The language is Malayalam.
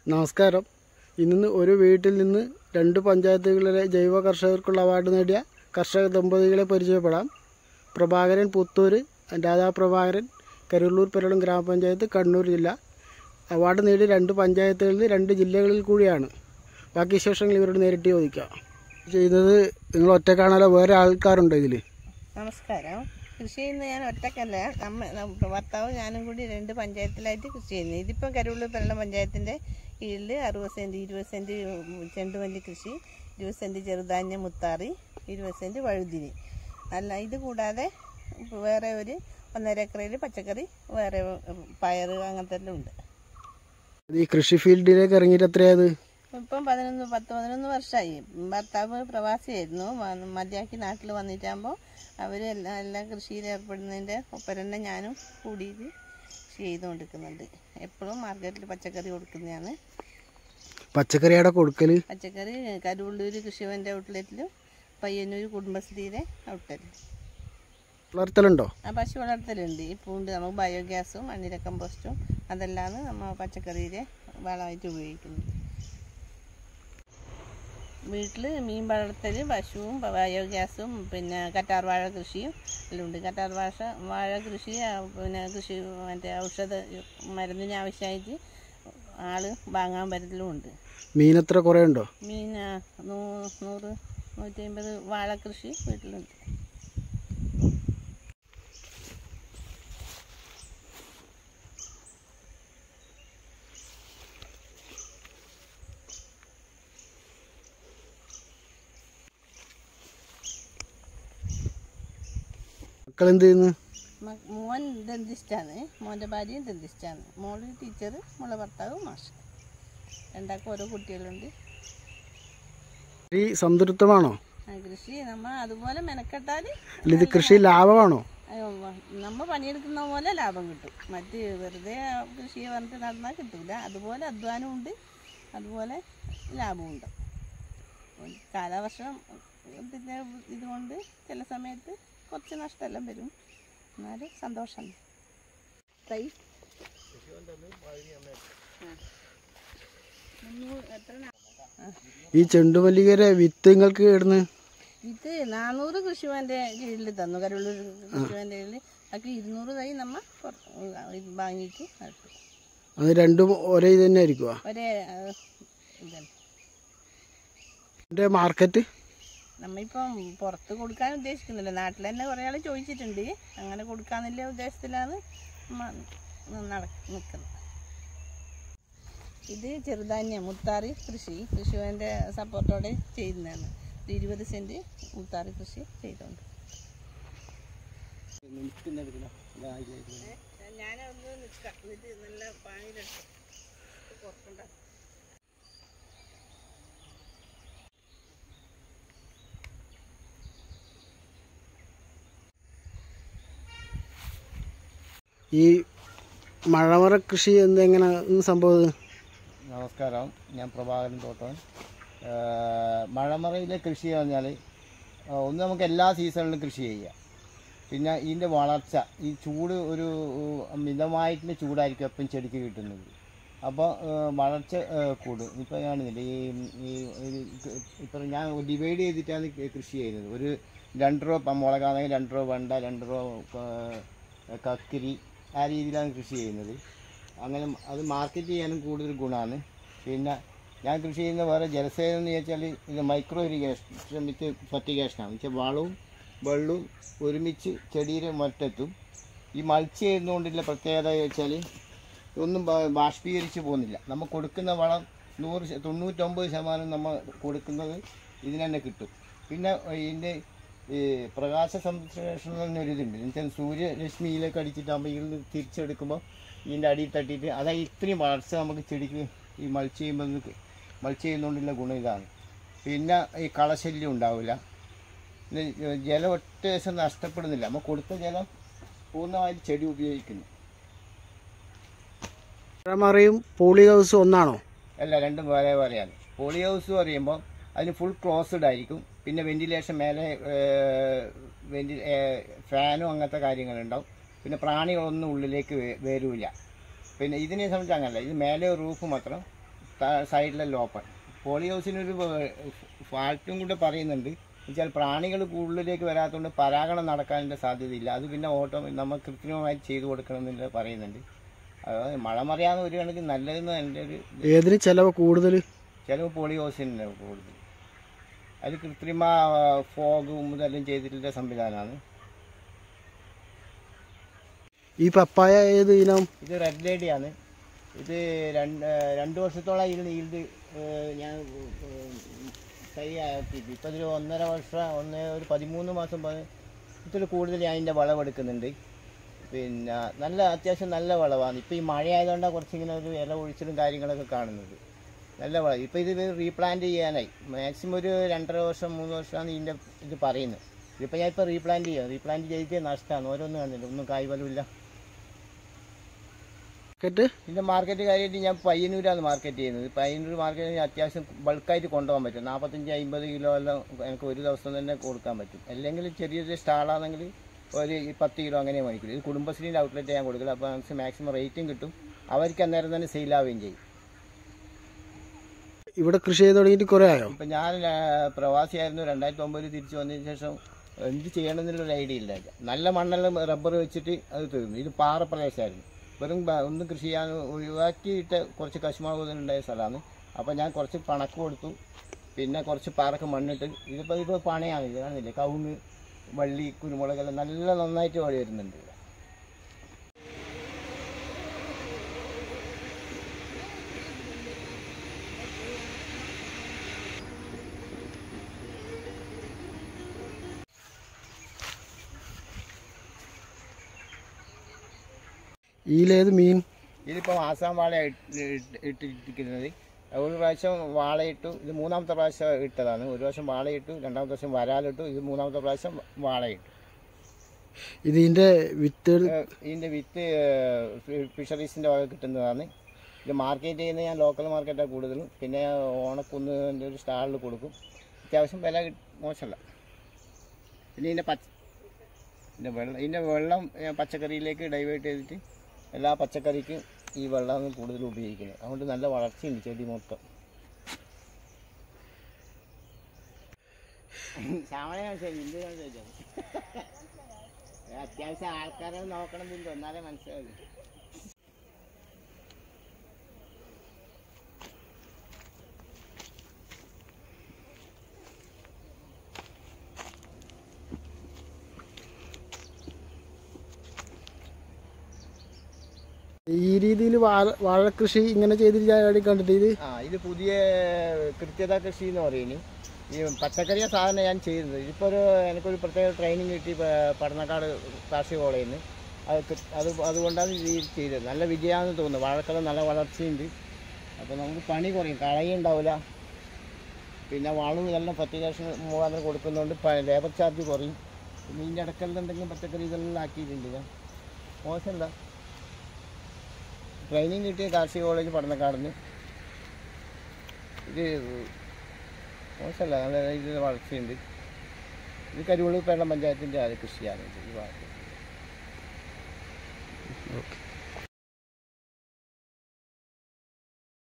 നമസ്കാരം ഇന്ന് ഒരു വീട്ടിൽ നിന്ന് രണ്ട് പഞ്ചായത്തുകളിലെ ജൈവ കർഷകർക്കുള്ള അവാർഡ് നേടിയ കർഷക ദമ്പതികളെ പരിചയപ്പെടാം പ്രഭാകരൻ പുത്തൂര് രാധാ പ്രഭാകരൻ കരുളൂർ പെരളം ഗ്രാമപഞ്ചായത്ത് കണ്ണൂർ ജില്ല അവാർഡ് നേടിയ രണ്ട് പഞ്ചായത്തുകളിൽ രണ്ട് ജില്ലകളിൽ കൂടിയാണ് ബാക്കി വിശേഷങ്ങൾ ഇവരോട് നേരിട്ട് ചോദിക്കാം ചെയ്യുന്നത് നിങ്ങൾ ഒറ്റക്കാണല്ലോ വേറെ ആൾക്കാരുണ്ടോ ഇതിൽ നമസ്കാരം കൃഷി ചെയ്യുന്ന ഞാൻ ഒറ്റക്കല്ല അമ്മ നം- ഭർത്താവും ഞാനും കൂടി രണ്ട് പഞ്ചായത്തിലായിട്ട് കൃഷി ചെയ്യുന്നത് ഇതിപ്പോൾ കരുവള്ളൂർ പെരളം പഞ്ചായത്തിൻ്റെ കീഴിൽ അറുപത് സെൻറ്റ് ഇരുപത് സെൻറ്റ് ചെണ്ടുമല്ലി കൃഷി ഇരുപത് സെൻറ്റ് ചെറുധാന്യം മുത്താറി ഇരുപത് സെൻറ്റ് വഴുതിരി അല്ല ഇത് കൂടാതെ വേറെ ഒരു ഒന്നര ഏക്കറയിൽ പച്ചക്കറി വേറെ ഉം, പയറ് അങ്ങനത്തെ എല്ലാം ഉണ്ട് ഈ കൃഷി ഫീൽഡിലേക്ക് ഇറങ്ങിയിട്ട് എത്രയായത് ഇപ്പം പതിനൊന്ന് പത്ത് പതിനൊന്ന് വർഷമായി ഭർത്താവ് പ്രവാസിയായിരുന്നു വ- മതിയാക്കി നാട്ടിൽ വന്നിട്ടാകുമ്പോൾ അവർ എല്ലാം എല്ലാം കൃഷിയിൽ ഏർപ്പെടുന്നതിൻ്റെ ഒപ്പം തന്നെ ഞാനും കൂടിയിട്ട് കൃഷി ചെയ്തുകൊണ്ടിരിക്കുന്നുണ്ട് എപ്പോഴും മാർക്കറ്റിൽ പച്ചക്കറി കൊടുക്കുന്നതാണ് പച്ചക്കറിയുടെ കൊടുക്കൽ പച്ചക്കറി കരുവള്ളൂർ കൃഷിഭവൻ്റെ ഔട്ട്ലെറ്റിലും പയ്യന്നൂർ കുടുംബശ്രീയുടെ ഔട്ട്ലെറ്റിലും വളർത്തലുണ്ടോ ആ പശു വളർത്തലുണ്ട് ഇപ്പോൾ ഉണ്ട് നമുക്ക് ബയോഗ്യാസും മണ്ണിര കമ്പോസ്റ്റും അതെല്ലാം നമ്മൾ പച്ചക്കറിയിലെ വളമായിട്ട് ഉപയോഗിക്കുന്നത് വീട്ടിൽ മീൻ വളർത്തൽ പശുവും പ- ബയോഗ്യാസും പിന്നെ കറ്റാർ വാഴ കൃഷിയും എല്ലാം ഉണ്ട് കറ്റാർ വാഴ വാഴ കൃഷി ആ, പിന്നെ കൃഷി മറ്റേ ഔഷധ മരുന്നിന് ആവശ്യമായിട്ട് ആള് വാങ്ങാൻ വരലും ഉണ്ട് മീൻ എത്ര കുറേ ഉണ്ടോ മീൻ ആ, നൂ- നൂറ് നൂറ്റി അമ്പത് വാഴ കൃഷി വീട്ടിലുണ്ട് മക്കളെന്ത് ചെയ്യുന്നു മ- മോൻ ദന്തിസ്റ്റാണ് മോൻ്റെ ഭാര്യയും ദന്തിസ്റ്റാണ് മോള് ടീച്ചർ മോളെ ഭർത്താവ് മാഷ് രണ്ടാൾക്കും ഓരോ കുട്ടികളുണ്ട് ഈ സംതൃപ്തമാണോ ആ കൃഷി നമ്മൾ അതുപോലെ മെനക്കെട്ടാൽ അല്ല ഇത് കൃഷി ലാഭമാണോ നമ്മൾ പണിയെടുക്കുന്ന പോലെ ലാഭം കിട്ടും മറ്റ് വെറുതെ കൃഷി പറഞ്ഞിട്ട് നടന്നാൽ കിട്ടൂല അതുപോലെ അധ്വാനമുണ്ട് അതുപോലെ ലാഭമുണ്ട് കാലവർഷം പിന്നെ ഇതുകൊണ്ട് ചില സമയത്ത് കുറച്ച് നഷ്ടമെല്ലാം വരും എന്നാലും സന്തോഷം തൈ ആ. മുന്നൂറ് എത്ര നാ- ആ. ഈ ചെണ്ടുമല്ലികയുടെ വിത്ത് നിങ്ങൾക്ക് ഇടുന്ന് ഇത് നാനൂറ് കൃഷിഭവന്റെ കീഴിൽ തന്നു കരുളൂർ കൃഷിഭവന്റെ കീഴിൽ ബാക്കി ഇരുന്നൂറ് തൈ നമ്മ പുറ- ഇത് വാങ്ങിയിട്ട് നട്ടു അത് രണ്ടും ഒരേ ഇത് തന്നെ ആയിരിക്കുമോ ഒരേ ആ, ഇതന്നെ എൻ്റെ മാർക്കറ്റ് നമ്മളിപ്പം പുറത്ത് കൊടുക്കാൻ ഉദ്ദേശിക്കുന്നില്ല നാട്ടിൽ തന്നെ കുറേ ആൾ ചോദിച്ചിട്ടുണ്ട് അങ്ങനെ കൊടുക്കാന്നുള്ള ഉദ്ദേശത്തിലാണ് നമ്മ നട നിൽക്കുന്നത് ഇത് ചെറുധാന്യം മുത്താറി കൃഷി കൃഷിഭവൻ്റെ സപ്പോർട്ടോടെ ചെയ്യുന്നതാണ് ഒരു ഇരുപത് സെൻറ്റ് മുത്താറി കൃഷി ചെയ്തുകൊണ്ട് ഞാനൊന്ന് നിൽക്കാം എന്നിട്ട് നല്ല പാനിലെടുത്ത് പുറത്തുണ്ടാക്കും ഈ മഴമറ കൃഷി എന്തെങ്ങനെ സംഭവം നമസ്കാരം ഞാൻ പ്രഭാകരൻ തോട്ടവൻ ഏഹ് മഴമറയിലെ കൃഷി എന്ന് പറഞ്ഞാൽ ഏഹ് ഒന്ന് നമുക്ക് എല്ലാ സീസണിലും കൃഷി ചെയ്യാം പിന്നെ ഇതിൻ്റെ വളർച്ച ഈ ചൂട് ഒരു ഏഹ് മിതമായിട്ടുള്ള ചൂടായിരിക്കും എപ്പം ചെടിക്ക് കിട്ടുന്നത് അപ്പോൾ ഏഹ് വളർച്ച ഏഹ് കൂടും ഇപ്പോൾ കാണുന്നില്ല ഈ ഈ ഒരു ഇപ്പം ഞാൻ ഡിവൈഡ് ചെയ്തിട്ടാണ് കൃ- കൃഷി ചെയ്യുന്നത് ഒരു രണ്ട് രൂപ ഇപ്പം മുളകാണെങ്കിൽ രണ്ട് രൂപ വെണ്ട രണ്ട് രൂപ ഏഹ് കക്കിരി ആ രീതിയിലാണ് കൃഷി ചെയ്യുന്നത് അങ്ങനെ അത് മാർക്കറ്റ് ചെയ്യാനും കൂടുതൽ ഗുണമാണ് പിന്നെ ഞാൻ കൃഷി ചെയ്യുന്ന വേറെ ജലസേചനം എന്ന് വെച്ചാൽ ഇത് മൈക്രോ ഇറിഗേഷൻ വിത്ത് ഫർട്ടിഗേഷനാണ് വെച്ചാൽ വളവും വെള്ളവും ഒരുമിച്ച് ചെടിയുടെ മൊറ്റത്തും ഈ മൾച്ച് ചെയ്യുന്നതുകൊണ്ടുള്ള പ്രത്യേകത വെച്ചാൽ ഒന്നും ബാ- ബാഷ്പീകരിച്ച് പോകുന്നില്ല നമ്മൾ കൊടുക്കുന്ന വളം നൂറ് ശ- തൊണ്ണൂറ്റൊമ്പത് ശതമാനം നമ്മൾ കൊടുക്കുന്നത് ഇതിന് തന്നെ കിട്ടും പിന്നെ ഇതിൻ്റെ ഈ പ്രകാശ സംശ്ലേഷണം എന്നൊരു ഇതുണ്ട് എന്നുവെച്ചാൽ സൂര്യരശ്മിയിലേക്ക് അടിച്ചിട്ടാകുമ്പോൾ ഇതിൽ തിരിച്ചെടുക്കുമ്പോൾ ഇതിൻ്റെ അടിയിൽ തട്ടിയിട്ട് അതായത് ഇത്രയും വളർച്ച നമുക്ക് ചെടിക്ക് ഈ മൾച്ച് ചെയ്യുമ്പോൾ മൾച്ച് ചെയ്യുന്നതുകൊണ്ടുള്ള ഗുണം ഇതാണ് പിന്നെ ഈ കളശല്യം ഉണ്ടാവില്ല പിന്നെ ജലം ഒറ്റ ദിവസം നഷ്ടപ്പെടുന്നില്ല നമ്മൾ കൊടുത്ത ജലം പൂർണ്ണമായിട്ട് ചെടി ഉപയോഗിക്കുന്നു മഴമറയും പോളി ഹൗസും ഒന്നാണോ അല്ല രണ്ടും വേറെ വേറെയാണ് പോളി ഹൗസ് പറയുമ്പോൾ അതിന് ഫുൾ ക്ലോസ്ഡ് ആയിരിക്കും പിന്നെ വെന്റിലേഷൻ മേലെ വെന്റി ഫാനും അങ്ങനത്തെ കാര്യങ്ങളുണ്ടാവും പിന്നെ പ്രാണികളൊന്നും ഉള്ളിലേക്ക് വേ- വരൂല പിന്നെ ഇതിനെ സംബന്ധിച്ച് അങ്ങനല്ല ഇത് മേലെ റൂഫ് മാത്രം സൈഡിലെല്ലാം ഓപ്പൺ പോളി ഹൗസിനൊരു ഫാൾട്ടും കൂടെ പറയുന്നുണ്ട് വെച്ചാൽ പ്രാണികൾ കൂടുതലേക്ക് വരാത്തതുകൊണ്ട് പരാഗണം നടക്കാനുള്ള സാധ്യതയില്ല അത് പിന്നെ ഓട്ടോ നമ്മൾ കൃത്രിമമായി ചെയ്തു കൊടുക്കണമെന്നില്ല പറയുന്നുണ്ട് അതായത് മഴ മറിയാന്ന് ഒരു കണക്ക് നല്ലതെന്ന് എൻ്റെ ഒരു ഏതിന് ചിലവ് കൂടുതൽ ചിലവ് പോളി ഹൗസിന് കൂടുതൽ അത് കൃത്രിമ ഫോഗും ഇതെല്ലാം ചെയ്തിട്ടുള്ള സംവിധാനമാണ് ഈ പപ്പായ ഏത് ഇനം ഇത് റെഡ് ലേഡിയാണ് ഇത് രണ്ട് രണ്ട് വർഷത്തോളം ഇതിൽ ഈൽഡ് ഞാൻ ഏഹ്, തൈ ആക്കിയിട്ട് ഇപ്പം ഇതൊരു ഒന്നര വർഷം ഒന്ന് ഒരു പതിമൂന്ന് മാസം പ- ഇതിൽ കൂടുതൽ ഞാൻ അതിൻ്റെ വിളവെടുക്കുന്നുണ്ട് പിന്നെ നല്ല അത്യാവശ്യം നല്ല വിളവാണ് ഇപ്പം ഈ മഴയായതുകൊണ്ടാണ് കുറച്ചിങ്ങനെ ഒരു ഇല ഒഴിച്ചിലും കാര്യങ്ങളൊക്കെ കാണുന്നത് നല്ല വിളവ് ഇപ്പം ഇത് റീപ്ലാന്റ് ചെയ്യാനായി മാക്സിമം ഒരു രണ്ടര വർഷം മൂന്ന് വർഷമാണ് ഇതിൻ്റെ ഇത് പറയുന്നത് ഇതിപ്പോൾ ഞാൻ ഇപ്പോൾ റീപ്ലാന്റ് ചെയ്യാം റീപ്ലാന്റ് ചെയ്തിട്ട് നഷ്ടമാണ് ഓരോന്നും കണ്ടില്ല ഒന്നും കായ്ഫലമില്ല മാർക്കറ്റ് ഇതിന്റെ മാർക്കറ്റ് കാര്യമായിട്ട് ഞാൻ പയ്യന്നൂരാണ് മാർക്കറ്റ് ചെയ്യുന്നത് പയ്യന്നൂർ മാർക്കറ്റിൽ അത്യാവശ്യം ബൾക്കായിട്ട് കൊണ്ടുപോകാൻ പറ്റും നാൽപ്പത്തഞ്ച് അമ്പത് കിലോ എല്ലാം എനിക്ക് ഒരു ദിവസം തന്നെ കൊടുക്കാൻ പറ്റും അല്ലെങ്കിൽ ചെറിയ ചെറിയ സ്റ്റാളാണെങ്കിൽ ഒരു പത്ത് കിലോ അങ്ങനെ മേടിക്കും ഇത് കുടുംബശ്രീൻ്റെ ഔട്ട്ലെറ്റ് ഞാൻ കൊടുക്കില്ല അപ്പോൾ നമുക്ക് മാക്സിമം റേറ്റും കിട്ടും അവർക്ക് അന്നേരം തന്നെ സെയിലാവുകയും ചെയ്യും ഇവിടെ കൃഷി ചെയ്ത് തുടങ്ങിയിട്ട് കുറേ ആയോ ഇപ്പം ഞാൻ ആ, പ്രവാസിയായിരുന്നു രണ്ടായിരത്തി ഒമ്പതിൽ തിരിച്ചു വന്നതിന് ശേഷം എന്ത് ചെയ്യണമെന്നുള്ളൊരു ഐഡിയ ഇല്ല നല്ല മണ്ണെല്ലാം റബ്ബർ വെച്ചിട്ട് അത് തീർന്നു ഇത് പാറപ്രദേശമായിരുന്നു വെറും ബ- ഒന്നും കൃഷി ചെയ്യാൻ ഒഴിവാക്കിയിട്ട് കുറച്ച് കശുമാവ് ഉണ്ടായ സ്ഥലമാണ് അപ്പോൾ ഞാൻ കുറച്ച് പണക്ക് കൊടുത്തു പിന്നെ കുറച്ച് പാറക്ക് മണ്ണിട്ട് ഇതിപ്പോൾ ഇപ്പോൾ പണയാണ് ഇത് കാണുന്നില്ലേ കവുങ്ങ് വള്ളി കുരുമുളകെല്ലാം നല്ല നന്നായിട്ട് വഴി വരുന്നുണ്ട് ഇവിടെ. ഇതിലേത് മീൻ ഇതിപ്പോൾ ആസാം വാഴ ഇട്ട് ഇട്ട് ഇട്ടിരിക്കുന്നത് ഒരു പ്രാവശ്യം വാളയിട്ടു ഇത് മൂന്നാമത്തെ പ്രാവശ്യം ഇട്ടതാണ് ഒരു പ്രാവശ്യം വാളയിട്ടു രണ്ടാമത്തെ പ്രാവശ്യം വരാലിട്ടു ഇത് മൂന്നാമത്തെ പ്രാവശ്യം വാളയിട്ടു ഇതിൻ്റെ വിത്ത് ഏഹ് ഇതിൻ്റെ വിത്ത് ഫിഷറീസിൻ്റെ വക കിട്ടുന്നതാണ് ഇത് മാർക്കറ്റ് ചെയ്യുന്നത് ഞാൻ ലോക്കൽ മാർക്കറ്റാണ് കൂടുതലും പിന്നെ ഓണക്കുന്നിൻ്റെ ഒരു സ്റ്റാളിൽ കൊടുക്കും അത്യാവശ്യം വില കിട്ട- മോശമല്ല പിന്നെ ഇതിൻ്റെ പച്ച ഇതിൻ്റെ വെള്ളം ഇതിൻ്റെ വെള്ളം ഞാൻ പച്ചക്കറിയിലേക്ക് ഡൈവേർട്ട് ചെയ്തിട്ട് എല്ലാ പച്ചക്കറിക്കും ഈ വെള്ളമാണ് കൂടുതൽ ഉപയോഗിക്കുന്നത് അതുകൊണ്ട് നല്ല വളർച്ചയുണ്ട് ചെടി മൊത്തം ശ്യാമളയാണ് ശരി ഇന്ത്യയാണ് ചോദിച്ചത് അത്യാവശ്യം ആൾക്കാരെ നോക്കണം എന്നുണ്ട് എന്നാലേ മനസ്സിലാവും ഈ രീതിയിൽ വാഴ വാഴക്കൃഷി ഇങ്ങനെ ചെയ്തിട്ട് ഞാൻ എവിടെയും കണ്ടിട്ട് ഇത് ആ ഇത് പുതിയ കൃത്യത കൃഷി എന്ന് പറയുന്നു ഈ പച്ചക്കറിയ സാധനം ഞാൻ ചെയ്യുന്നത് ഇതിപ്പോൾ ഒരു എനിക്കൊരു പ്രത്യേക ട്രെയിനിങ് കിട്ടി പ- പടന്നക്കാട് കാർഷിക കോളേജിൽ നിന്ന് അത് കൃ- അത് അതുകൊണ്ടാണ് ഇത് ചെയ്തത് നല്ല വിജയമാണെന്ന് തോന്നുന്നു വാഴക്കളം നല്ല വളർച്ചയുണ്ട് അപ്പോൾ നമുക്ക് പണി കുറയും കളയും ഉണ്ടാവില്ല പിന്നെ വളവും ഇതെല്ലാം ഫർട്ടിലൈസേഷൻ മുഖാന്തരം കൊടുക്കുന്നതുകൊണ്ട് പ- ലേബർ ചാർജ് കുറയും പിന്നെ ഇതിൻ്റെ ഇടയ്ക്കെല്ലാം എന്തെങ്കിലും പച്ചക്കറി ഇതെല്ലാം ആക്കിയിട്ടുണ്ട് ഞാൻ മോശമല്ല ട്രെയിനിങ് കിട്ടിയ കാർഷിക കോളേജ് പഠനക്കാടിന് ഇത് മോശമല്ല നല്ല രീതിയിൽ വളർച്ചയുണ്ട് ഇത് കരുവള്ളൂർ പേടം പഞ്ചായത്തിൻ്റെ അത് കൃഷിയാണ് ഇത് ഈ ഭാഗത്ത് ഓക്കെ